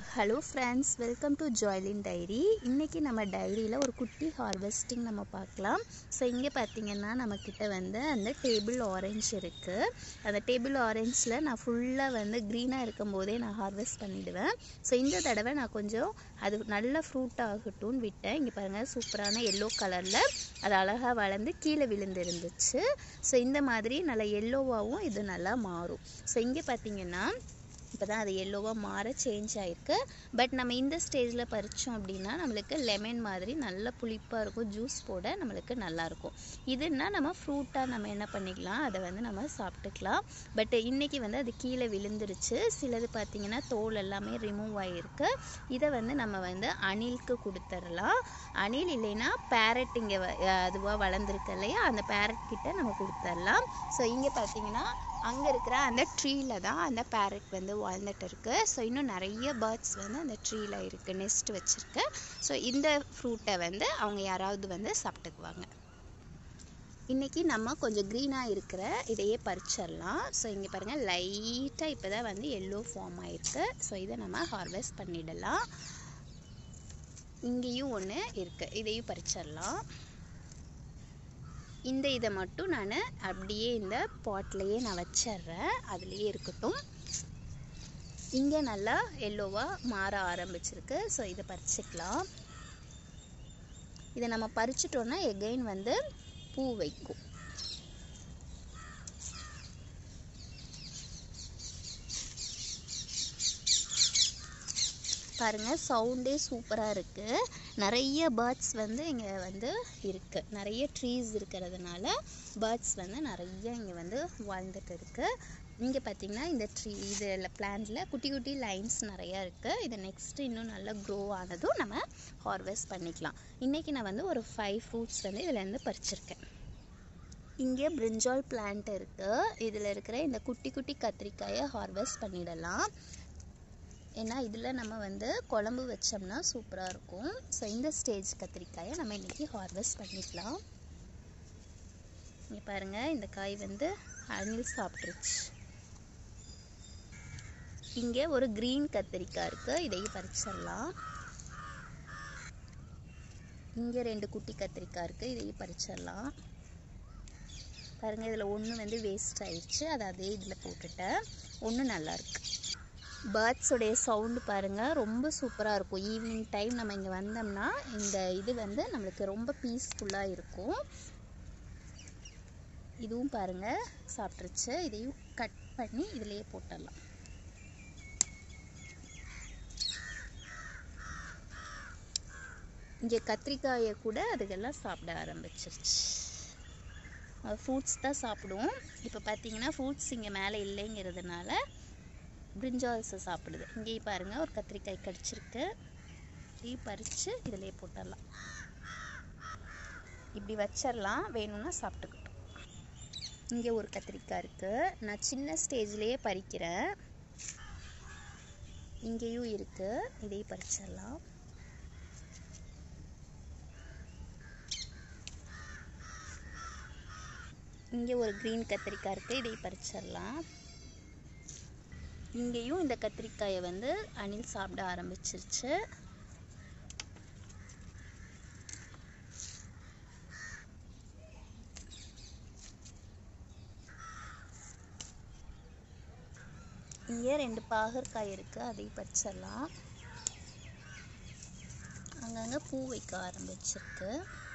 hello friends welcome to Joylin diary இன்றைக்கி நம்ம டைரியில் ஒரு குட்டி ஹார்வெஸ்டிங் நம்ம பார்க்கலாம் ஸோ இங்கே பார்த்தீங்கன்னா நம்மக்கிட்ட வந்து அந்த டேபிள் ஆரஞ்சு இருக்குது அந்த டேபிள் ஆரஞ்சில் நான் ஃபுல்லாக வந்து க்ரீனாக இருக்கும் போதே நான் ஹார்வெஸ்ட் பண்ணிவிடுவேன் ஸோ இந்த தடவை நான் கொஞ்சம் அது நல்ல ஃப்ரூட் ஆகட்டும்னு விட்டேன் இங்கே பாருங்கள் சூப்பரான எல்லோ கலரில் அது அழகாக வளர்ந்து கீழே விழுந்துருந்துச்சு ஸோ இந்த மாதிரி நல்லா எல்லோவாகவும் இது நல்லா மாறும் ஸோ இங்கே பார்த்தீங்கன்னா இப்போ தான் அது எல்லோவாக மாற சேஞ்ச் ஆகிருக்கு பட் நம்ம இந்த ஸ்டேஜில் பறித்தோம் அப்படின்னா நம்மளுக்கு லெமன் மாதிரி நல்ல புளிப்பாக இருக்கும் ஜூஸ் போட நம்மளுக்கு நல்லாயிருக்கும் இதுன்னா நம்ம ஃப்ரூட்டாக நம்ம என்ன பண்ணிக்கலாம் அதை வந்து நம்ம சாப்பிட்டுக்கலாம் பட் இன்றைக்கி வந்து அது கீழே விழுந்துருச்சு சிலது பார்த்திங்கன்னா தோல் எல்லாமே ரிமூவ் ஆகிருக்கு இதை வந்து நம்ம வந்து அணிலுக்கு கொடுத்துடலாம் அணில் இல்லைன்னா பேரட் இங்கே அதுவாக வளர்ந்துருக்கு இல்லையா அந்த பேரட் கிட்ட நம்ம கொடுத்துடலாம் ஸோ இங்கே பார்த்தீங்கன்னா அங்கே இருக்கிற அந்த ட்ரீயில் தான் அந்த பேரட் வந்து வாழ்ந்துட்டு இருக்கு ஸோ இன்னும் நிறைய பேர்ட்ஸ் வந்து அந்த ட்ரீயில் இருக்குது நெஸ்ட் வச்சுருக்கு ஸோ இந்த ஃப்ரூட்டை வந்து அவங்க யாராவது வந்து சாப்பிட்டுக்குவாங்க இன்றைக்கி நம்ம கொஞ்சம் க்ரீனாக இருக்கிற இதையே பறிச்சிடலாம் ஸோ இங்கே பாருங்கள் லைட்டாக இப்போ தான் வந்து எல்லோ ஃபார்ம் ஆகிருக்கு ஸோ இதை நம்ம ஹார்வெஸ்ட் பண்ணிடலாம் இங்கேயும் ஒன்று இருக்குது இதையும் பறிச்சிடலாம் இந்த இதை மட்டும் நான் அப்படியே இந்த பாட்லேயே நான் வச்சிட்றேன் அதுலேயே இருக்கட்டும் இங்கே நல்லா எல்லோவாக மாற ஆரம்பிச்சிருக்கு ஸோ இதை பறிச்சிக்கலாம் இதை நம்ம பறிச்சிட்டோன்னா எகெயின் வந்து பூ வைக்கும் பாருங்கள் சவுண்டே சூப்பராக இருக்குது நிறைய பேர்ட்ஸ் வந்து இங்கே வந்து இருக்குது நிறைய ட்ரீஸ் இருக்கிறதுனால பேர்ட்ஸ் வந்து நிறைய இங்கே வந்து வாழ்ந்துட்டு இருக்குது இங்கே பார்த்தீங்கன்னா இந்த ட்ரீ இதில் பிளான்ட்டில் குட்டி குட்டி லைன்ஸ் நிறையா இருக்குது இது நெக்ஸ்ட்டு இன்னும் நல்லா க்ரோ ஆனதும் நம்ம ஹார்வெஸ்ட் பண்ணிக்கலாம் இன்றைக்கி நான் வந்து ஒரு ஃபைவ் ஃப்ரூட்ஸ் வந்து இதுலேருந்து பறிச்சிருக்கேன் இங்கே பிரிஞ்சால் பிளான்ட் இருக்குது இதில் இருக்கிற இந்த குட்டி குட்டி கத்திரிக்காயை ஹார்வெஸ்ட் பண்ணிடலாம் ஏன்னா இதில் நம்ம வந்து குழம்பு வச்சோம்னா சூப்பராக இருக்கும் ஸோ இந்த ஸ்டேஜ் கத்திரிக்காயை நம்ம இன்றைக்கி ஹார்வெஸ்ட் பண்ணிக்கலாம் இங்கே பாருங்கள் இந்த காய் வந்து அணில் சாப்பிட்ருச்சு இங்கே ஒரு க்ரீன் கத்திரிக்காய் இருக்குது இதையும் பறிச்சிடலாம் இங்கே ரெண்டு குட்டி கத்திரிக்காய் இருக்குது இதையும் பறிச்சிடலாம் பாருங்கள் இதில் ஒன்று வந்து வேஸ்ட் ஆயிடுச்சு அதை அதே இதில் போட்டுட்டேன் ஒன்று நல்லாயிருக்கு பேர்ட்ஸோடைய சவுண்டு பாருங்கள் ரொம்ப சூப்பராக இருக்கும் ஈவினிங் டைம் நம்ம இங்கே வந்தோம்னா இந்த இது வந்து நம்மளுக்கு ரொம்ப பீஸ்ஃபுல்லாக இருக்கும் இதுவும் பாருங்கள் சாப்பிட்ருச்சு இதையும் கட் பண்ணி இதிலேயே போட்டுடலாம் இங்கே கத்திரிக்காயை கூட அதுக்கெல்லாம் சாப்பிட ஆரம்பிச்சிருச்சு ஃப்ரூட்ஸ் தான் சாப்பிடுவோம் இப்போ பார்த்தீங்கன்னா ஃப்ரூட்ஸ் இங்கே மேலே இல்லைங்கிறதுனால பிரிஞ்சால்ஸை சாப்பிடுது இங்கேயும் பாருங்கள் ஒரு கத்திரிக்காய் கடிச்சிருக்கு இதையும் பறித்து இதிலே போட்டுடலாம் இப்படி வச்சிடலாம் வேணும்னா சாப்பிட்டுக்கிட்டோம் இங்கே ஒரு கத்திரிக்காய் இருக்குது நான் சின்ன ஸ்டேஜ்லேயே பறிக்கிறேன் இங்கேயும் இருக்குது இதையும் பறிச்சிடலாம் இங்கே ஒரு க்ரீன் கத்திரிக்காய் இருக்குது இதையும் பறிச்சிடலாம் இங்கேயும் இந்த கத்திரிக்காயை வந்து அணில் சாப்பிட ஆரம்பிச்சிருச்சு இங்கே ரெண்டு பாகற்காய் இருக்குது அதையும் பறிச்சிடலாம் அங்கங்கே பூ வைக்க ஆரம்பிச்சிருக்கு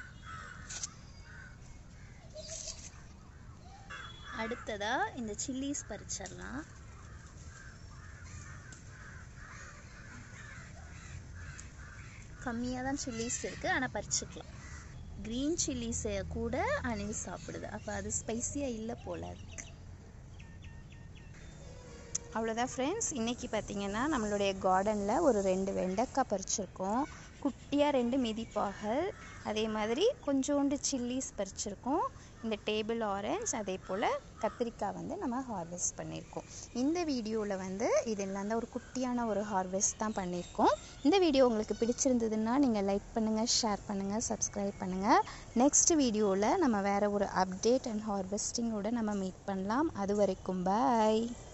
அடுத்ததாக இந்த சில்லிஸ் பறிச்சிடலாம் கம்மியாக தான் சில்லிஸ் இருக்குது ஆனால் பறிச்சுக்கலாம் க்ரீன் சில்லிஸை கூட அணில் சாப்பிடுது அப்போ அது ஸ்பைஸியாக இல்லை போல் அதுக்கு அவ்வளோதான் ஃப்ரெண்ட்ஸ் இன்றைக்கி பார்த்திங்கன்னா நம்மளுடைய கார்டனில் ஒரு ரெண்டு வெண்டைக்காய் பறிச்சிருக்கோம் குட்டியாக ரெண்டு மிதிப்பாகல் அதே மாதிரி கொஞ்சோண்டு சில்லிஸ் பறிச்சிருக்கோம் இந்த டேபிள் ஆரஞ்ச் அதே போல் கத்திரிக்காய் வந்து நம்ம ஹார்வெஸ்ட் பண்ணியிருக்கோம் இந்த வீடியோவில் வந்து இதெல்லாம் தான் ஒரு குட்டியான ஒரு ஹார்வெஸ்ட் தான் பண்ணியிருக்கோம் இந்த வீடியோ உங்களுக்கு பிடிச்சிருந்ததுன்னா நீங்கள் லைக் பண்ணுங்கள் ஷேர் பண்ணுங்கள் சப்ஸ்கிரைப் பண்ணுங்கள் நெக்ஸ்ட் வீடியோவில் நம்ம வேறு ஒரு அப்டேட் அண்ட் ஹார்வெஸ்டிங்கோட நம்ம மீட் பண்ணலாம் அது வரைக்கும் பாய்